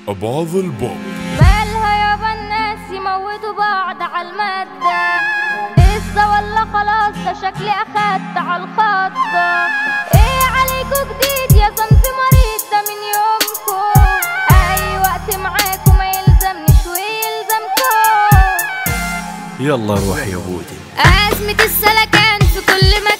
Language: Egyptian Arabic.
أباظ البوب مالها يابا الناس يموتوا بعض على المادة لسه ولا خلاص ده شكلي أخدت على الخطة ايه عليكوا جديد يا صنف مريض ده من يومكو أي وقت معاكوا ما يلزمنيش ويلزمكو يلا روح يا بودي أزمة السلكان في كل مكان